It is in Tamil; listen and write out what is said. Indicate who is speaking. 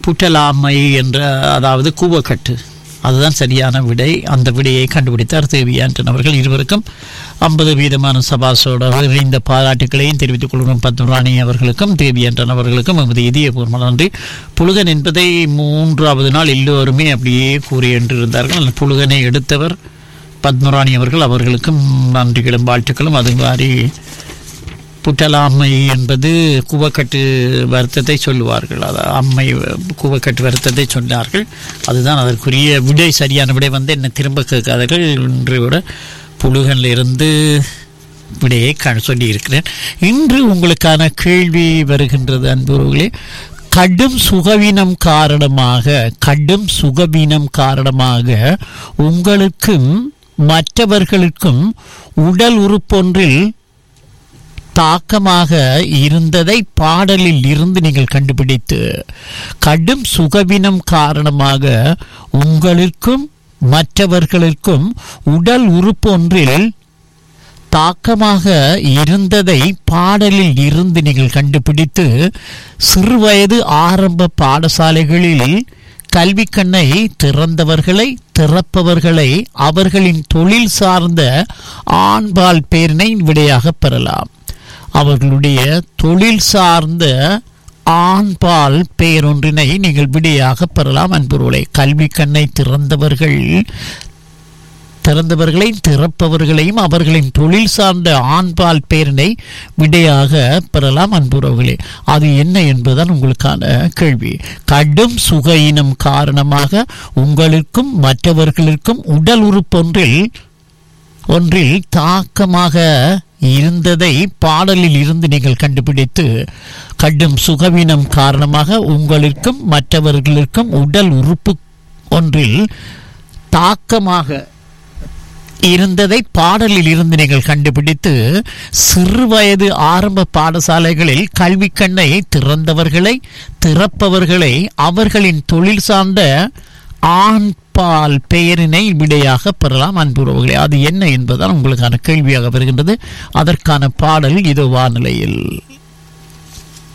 Speaker 1: புட்டலாமை என்ற அதாவது கூவக்கட்டு அதுதான் சரியான விடை அந்த விடையை கண்டுபிடித்தார் தேவி ஆண்டன் அவர்கள் இருவருக்கும் ஐம்பது வீதமான சபாசோட இணைந்த பாராட்டுகளையும் தெரிவித்துக் கொள்கிறோம் பத்மராணி அவர்களுக்கும் தேவி ஆண்டன் அவர்களுக்கும் எமது இதயபூர்வ நன்றி புலுகன் என்பதை மூன்றாவது நாள் எல்லோருமே அப்படியே கூறி என்றிருந்தார்கள் அந்த புலுகனை எடுத்தவர் பத்மராணி அவர்கள் அவர்களுக்கும் நன்றிகளும் வாழ்த்துக்களும் அது மாதிரி புட்டலாமை என்பது கூவக்கட்டு வருத்தத்தை சொல்லுவார்கள் அது அம்மை கூவக்கட்டு வருத்தத்தை சொன்னார்கள் அதுதான் அதற்குரிய விடை சரியான விடை வந்து என்ன திரும்ப கேட்காதீர்கள் இன்று விட புழுகன்ல இருந்து விடையை க சொல்லியிருக்கிறேன் இன்று உங்களுக்கான கேள்வி வருகின்றது அன்புகளே கடும் சுகவீனம் காரணமாக கடும் சுகவீனம் காரணமாக உங்களுக்கும் மற்றவர்களுக்கும் உடல் உறுப்பொன்றில் தாக்கமாக இருந்ததை பாடலில் இருந்து நீங்கள் கண்டுபிடித்து கடும் சுகவினம் காரணமாக உங்களுக்கும் மற்றவர்களுக்கும் உடல் உறுப்பொன்றில் தாக்கமாக இருந்ததை பாடலில் இருந்து நீங்கள் கண்டுபிடித்து சிறுவயது ஆரம்ப பாடசாலைகளில் கல்விக்கண்ணை திறந்தவர்களை திறப்பவர்களை அவர்களின் தொழில் சார்ந்த ஆண்பால் பேரினை விடையாக பெறலாம் அவர்களுடைய தொழில் சார்ந்த ஆண்பால் பெயரொன்றினை நீங்கள் விடையாக பெறலாம் அன்புருளை கல்வி கண்ணை திறந்தவர்கள் திறந்தவர்களையும் திறப்பவர்களையும் அவர்களின் தொழில் சார்ந்த ஆண்பால் பேரினை விடையாக பெறலாம் அன்புறவுகளே அது என்ன என்பதுதான் உங்களுக்கான கேள்வி கடும் சுகையினம் காரணமாக உங்களுக்கும் மற்றவர்களுக்கும் உடல் உறுப்பொன்றில் ஒன்றில் தாக்கமாக இருந்ததை பாடலில் இருந்து நீங்கள் கண்டுபிடித்து கடும் சுகவீனம் காரணமாக உங்களுக்கும் மற்றவர்களுக்கும் உடல் உறுப்பு ஒன்றில் தாக்கமாக இருந்ததை பாடலில் இருந்து நீங்கள் கண்டுபிடித்து சிறுவயது ஆரம்ப பாடசாலைகளில் கல்வி கண்ணை திறந்தவர்களை திறப்பவர்களை அவர்களின் தொழில் சார்ந்த ஆண் பால் பெயரினை விடையாக பெறலாம் அன்புறவுகளே அது என்ன என்பதுதான் உங்களுக்கான கேள்வியாக வருகின்றது அதற்கான பாடல் இது வானிலையில்